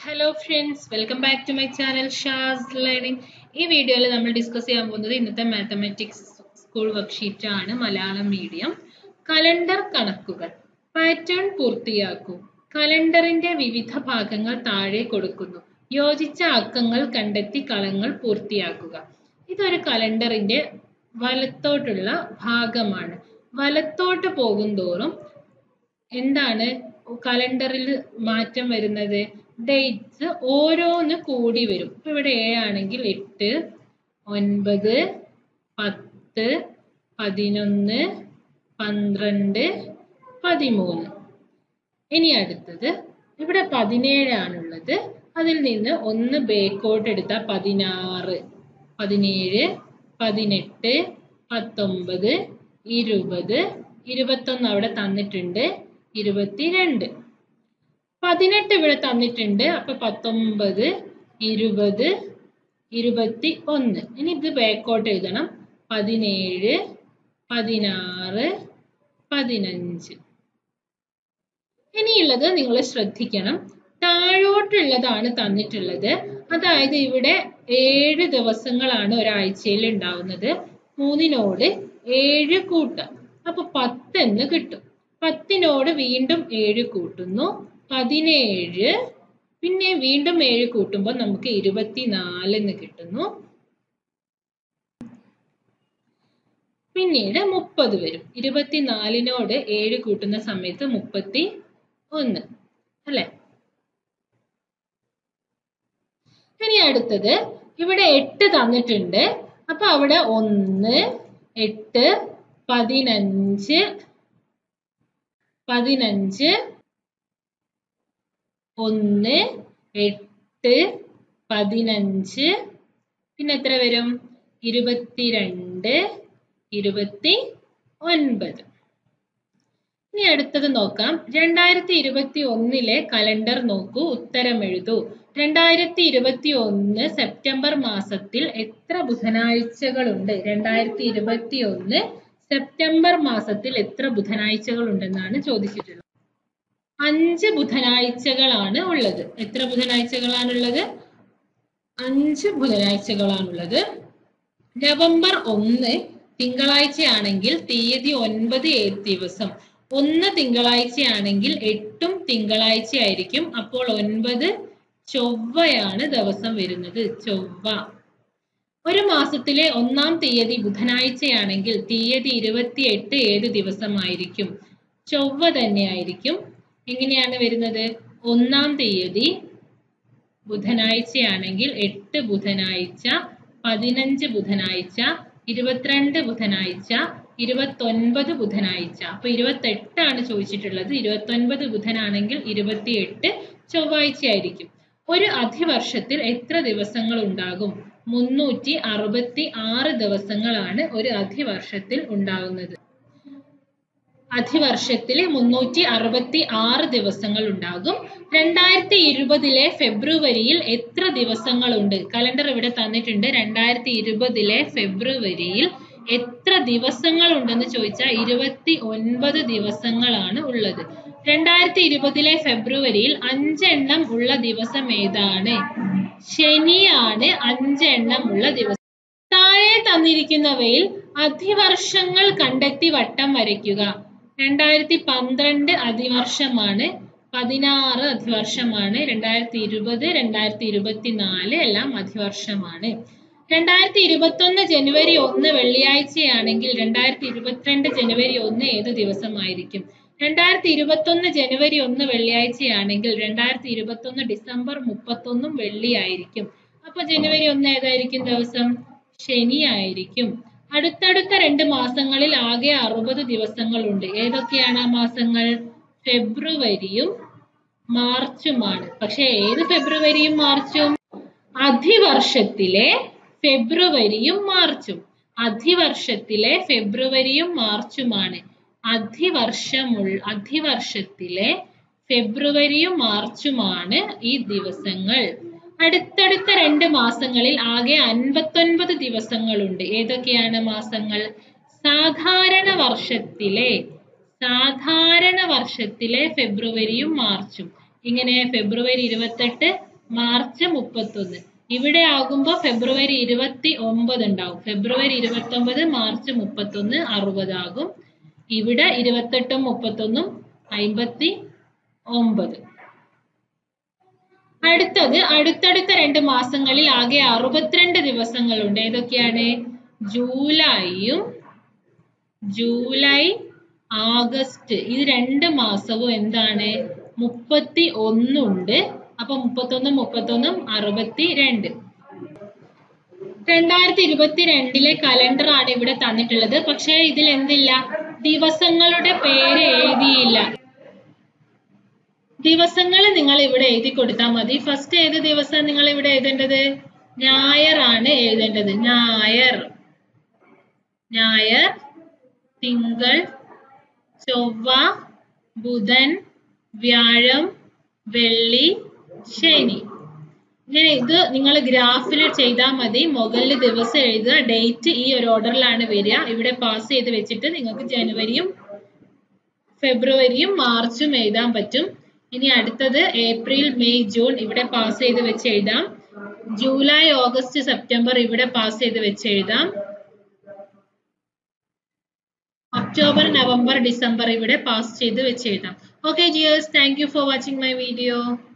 hello friends welcome back to my channel Shaz learning ഈ വീഡിയോയിൽ നമ്മൾ ഡിസ്കസ് ചെയ്യാൻ പോകുന്നത് ഇന്നത്തെ മാത്തമാറ്റിക്സ് സ്കൂൾ വർക്ക്ഷീറ്റ് ആണ് മലയാളം മീഡിയം കലണ്ടർ കണക്കുകൾ പാറ്റേൺ പൂർത്തിയാക്കൂ കലണ്ടറിന്റെ വിവിധ ഭാഗങ്ങൾ താഴെ കൊടുക്കുന്നു യോജിച്ച അക്കങ്ങൾ കണ്ടെത്തി കളങ്ങൾ പൂർത്തിയാക്കുക ഇതൊരു കലണ്ടറിന്റെ വലത്തോട്ടുള്ള ഭാഗമാണ് വലത്തോട്ട് പോകുന്തോറും എന്താണ് കലണ്ടറിൽ മാറ്റം വരുന്നത് ഡേറ്റ്സ് ഓരോന്ന് കൂടി വരും ഇപ്പൊ ഇവിടെ എ ആണെങ്കിൽ എട്ട് ഒൻപത് പത്ത് പതിനൊന്ന് പന്ത്രണ്ട് പതിമൂന്ന് ഇനി അടുത്തത് ഇവിടെ പതിനേഴാണുള്ളത് അതിൽ നിന്ന് ഒന്ന് ബേക്കോട്ട് എടുത്താൽ പതിനാറ് പതിനേഴ് പതിനെട്ട് പത്തൊമ്പത് ഇരുപത് ഇരുപത്തൊന്ന് അവിടെ തന്നിട്ടുണ്ട് ഇരുപത്തിരണ്ട് പതിനെട്ട് ഇവിടെ തന്നിട്ടുണ്ട് അപ്പൊ പത്തൊമ്പത് ഇരുപത് ഇരുപത്തി ഒന്ന് ഇനി ഇത് ബാക്കോട്ട് എഴുതണം പതിനേഴ് പതിനാറ് പതിനഞ്ച് ഇനിയുള്ളത് നിങ്ങൾ ശ്രദ്ധിക്കണം താഴോട്ടുള്ളതാണ് തന്നിട്ടുള്ളത് അതായത് ഇവിടെ ഏഴ് ദിവസങ്ങളാണ് ഒരാഴ്ചയിൽ ഉണ്ടാവുന്നത് മൂന്നിനോട് ഏഴ് കൂട്ടാം അപ്പൊ പത്തെന്ന് കിട്ടും പത്തിനോട് വീണ്ടും ഏഴ് കൂട്ടുന്നു പതിനേഴ് പിന്നെ വീണ്ടും ഏഴ് കൂട്ടുമ്പോൾ നമുക്ക് ഇരുപത്തിനാലെന്ന് കിട്ടുന്നു പിന്നീട് മുപ്പത് വരും ഇരുപത്തിനാലിനോട് ഏഴ് കൂട്ടുന്ന സമയത്ത് മുപ്പത്തി ഒന്ന് അല്ലെ ഇനി അടുത്തത് ഇവിടെ എട്ട് തന്നിട്ടുണ്ട് അപ്പൊ അവിടെ ഒന്ന് എട്ട് പതിനഞ്ച് പതിനഞ്ച് ഒന്ന് എട്ട് പതിനഞ്ച് പിന്നെ എത്ര വരും ഇരുപത്തിരണ്ട് ഇരുപത്തി ഒൻപത് ഇനി അടുത്തത് നോക്കാം രണ്ടായിരത്തി ഇരുപത്തി ഒന്നിലെ കലണ്ടർ നോക്കൂ ഉത്തരം എഴുതൂ രണ്ടായിരത്തി ഇരുപത്തി ഒന്ന് സെപ്റ്റംബർ മാസത്തിൽ എത്ര ബുധനാഴ്ചകളുണ്ട് രണ്ടായിരത്തി ഇരുപത്തി ഒന്ന് സെപ്റ്റംബർ മാസത്തിൽ എത്ര ബുധനാഴ്ചകൾ ഉണ്ടെന്നാണ് ചോദിച്ചിട്ടുള്ളത് അഞ്ച് ബുധനാഴ്ചകളാണ് ഉള്ളത് എത്ര ബുധനാഴ്ചകളാണുള്ളത് അഞ്ച് ബുധനാഴ്ചകളാണുള്ളത് നവംബർ ഒന്ന് തിങ്കളാഴ്ചയാണെങ്കിൽ തീയതി ഒൻപത് ദിവസം ഒന്ന് തിങ്കളാഴ്ചയാണെങ്കിൽ എട്ടും തിങ്കളാഴ്ച ആയിരിക്കും അപ്പോൾ ഒൻപത് ചൊവ്വയാണ് ദിവസം വരുന്നത് ചൊവ്വ ഒരു മാസത്തിലെ ഒന്നാം തീയതി ബുധനാഴ്ചയാണെങ്കിൽ തീയതി ഇരുപത്തിയെട്ട് ഏത് ദിവസമായിരിക്കും ചൊവ്വ തന്നെയായിരിക്കും എങ്ങനെയാണ് വരുന്നത് ഒന്നാം തീയതി ബുധനാഴ്ചയാണെങ്കിൽ എട്ട് ബുധനാഴ്ച പതിനഞ്ച് ബുധനാഴ്ച ഇരുപത്തിരണ്ട് ബുധനാഴ്ച ഇരുപത്തൊൻപത് ബുധനാഴ്ച അപ്പൊ ഇരുപത്തെട്ടാണ് ചോദിച്ചിട്ടുള്ളത് ഇരുപത്തൊൻപത് ബുധനാണെങ്കിൽ ഇരുപത്തിയെട്ട് ചൊവ്വാഴ്ച ആയിരിക്കും ഒരു അധിവർഷത്തിൽ എത്ര ദിവസങ്ങൾ ഉണ്ടാകും മുന്നൂറ്റി അറുപത്തി ആറ് ദിവസങ്ങളാണ് ഒരു അധിവർഷത്തിൽ ഉണ്ടാകുന്നത് അധിവർഷത്തിൽ മുന്നൂറ്റി അറുപത്തി ആറ് ദിവസങ്ങൾ ഉണ്ടാകും രണ്ടായിരത്തി ഇരുപതിലെ ഫെബ്രുവരിയിൽ എത്ര ദിവസങ്ങളുണ്ട് കലണ്ടർ ഇവിടെ തന്നിട്ടുണ്ട് രണ്ടായിരത്തി ഇരുപതിലെ ഫെബ്രുവരിയിൽ എത്ര ദിവസങ്ങൾ ഉണ്ടെന്ന് ചോദിച്ചാൽ ഇരുപത്തി ഒൻപത് ദിവസങ്ങളാണ് ഉള്ളത് രണ്ടായിരത്തി ഇരുപതിലെ ഫെബ്രുവരിയിൽ അഞ്ചെണ്ണം ഉള്ള ദിവസം ഏതാണ് ശനിയാണ് അഞ്ചെണ്ണം ഉള്ള ദിവസം താഴെ തന്നിരിക്കുന്നവയിൽ അധിവർഷങ്ങൾ കണ്ടെത്തി വട്ടം വരയ്ക്കുക രണ്ടായിരത്തി പന്ത്രണ്ട് അതിവർഷമാണ് പതിനാറ് അതിവർഷമാണ് രണ്ടായിരത്തി ഇരുപത് രണ്ടായിരത്തി ഇരുപത്തിനാല് എല്ലാം അതിവർഷമാണ് രണ്ടായിരത്തി ഇരുപത്തൊന്ന് ജനുവരി ഒന്ന് വെള്ളിയാഴ്ചയാണെങ്കിൽ രണ്ടായിരത്തി ഇരുപത്തിരണ്ട് ജനുവരി ഒന്ന് ഏത് ദിവസമായിരിക്കും രണ്ടായിരത്തി ഇരുപത്തൊന്ന് ജനുവരി ഒന്ന് വെള്ളിയാഴ്ചയാണെങ്കിൽ രണ്ടായിരത്തി ഇരുപത്തൊന്ന് ഡിസംബർ മുപ്പത്തൊന്നും വെള്ളിയായിരിക്കും അപ്പൊ ജനുവരി ഒന്ന് ഏതായിരിക്കും ദിവസം ശനിയായിരിക്കും അടുത്തടുത്ത രണ്ട് മാസങ്ങളിൽ ആകെ അറുപത് ദിവസങ്ങളുണ്ട് ഏതൊക്കെയാണ് ആ മാസങ്ങൾ ഫെബ്രുവരിയും മാർച്ചുമാണ് പക്ഷെ ഏത് ഫെബ്രുവരിയും മാർച്ചും അധിവർഷത്തിലെ ഫെബ്രുവരിയും മാർച്ചും അധിവർഷത്തിലെ ഫെബ്രുവരിയും മാർച്ചുമാണ് അധിവർഷമുൾ അധിവർഷത്തിലെ ഫെബ്രുവരിയും മാർച്ചുമാണ് ഈ ദിവസങ്ങൾ അടുത്തടുത്ത രണ്ട് മാസങ്ങളിൽ ആകെ അൻപത്തൊൻപത് ദിവസങ്ങളുണ്ട് ഏതൊക്കെയാണ് മാസങ്ങൾ സാധാരണ വർഷത്തിലെ സാധാരണ വർഷത്തിലെ ഫെബ്രുവരിയും മാർച്ചും ഇങ്ങനെ ഫെബ്രുവരി ഇരുപത്തെട്ട് മാർച്ച് മുപ്പത്തൊന്ന് ഇവിടെ ആകുമ്പോ ഫെബ്രുവരി ഇരുപത്തി ഒമ്പത് ഉണ്ടാവും ഫെബ്രുവരി ഇരുപത്തി ഒമ്പത് മാർച്ച് മുപ്പത്തൊന്ന് അറുപതാകും ഇവിടെ ഇരുപത്തെട്ടും മുപ്പത്തൊന്നും അമ്പത്തി ഒമ്പത് അടുത്തത് അടുത്തടുത്ത രണ്ട് മാസങ്ങളിൽ ആകെ അറുപത്തിരണ്ട് ദിവസങ്ങളുണ്ട് ഏതൊക്കെയാണ് ജൂലൈയും ജൂലൈ ആഗസ്റ്റ് ഇത് രണ്ട് മാസവും എന്താണ് മുപ്പത്തി ഒന്നുണ്ട് അപ്പൊ മുപ്പത്തൊന്നും മുപ്പത്തൊന്നും അറുപത്തി രണ്ട് രണ്ടായിരത്തി ഇരുപത്തിരണ്ടിലെ കലണ്ടർ ആണ് ഇവിടെ തന്നിട്ടുള്ളത് പക്ഷേ ഇതിൽ എന്തില്ല ദിവസങ്ങളുടെ പേര് എഴുതിയില്ല ദിവസങ്ങൾ നിങ്ങൾ ഇവിടെ എഴുതി കൊടുത്താൽ മതി ഫസ്റ്റ് ഏത് ദിവസം നിങ്ങൾ ഇവിടെ എഴുതേണ്ടത് ഞായറാണ് എഴുതേണ്ടത് ഞായർ ഞായർ തിങ്കൾ ചൊവ്വ ബുധൻ വ്യാഴം വെള്ളി ശനി ഇങ്ങനെ ഇത് നിങ്ങൾ ഗ്രാഫിൽ ചെയ്താൽ മതി മുകളിൽ ദിവസം എഴുതുക ഡേറ്റ് ഈ ഒരു ഓർഡറിലാണ് വരിക ഇവിടെ പാസ് ചെയ്ത് വെച്ചിട്ട് നിങ്ങൾക്ക് ജനുവരിയും ഫെബ്രുവരിയും മാർച്ചും എഴുതാൻ പറ്റും ഇനി അടുത്തത് ഏപ്രിൽ മെയ് ജൂൺ ഇവിടെ പാസ് ചെയ്ത് വെച്ച് എഴുതാം ജൂലൈ ഓഗസ്റ്റ് സെപ്റ്റംബർ ഇവിടെ പാസ് ചെയ്ത് വെച്ച് എഴുതാം ഒക്ടോബർ നവംബർ ഡിസംബർ ഇവിടെ പാസ് ചെയ്ത് വെച്ച് എഴുതാം okay cheers thank you for watching my video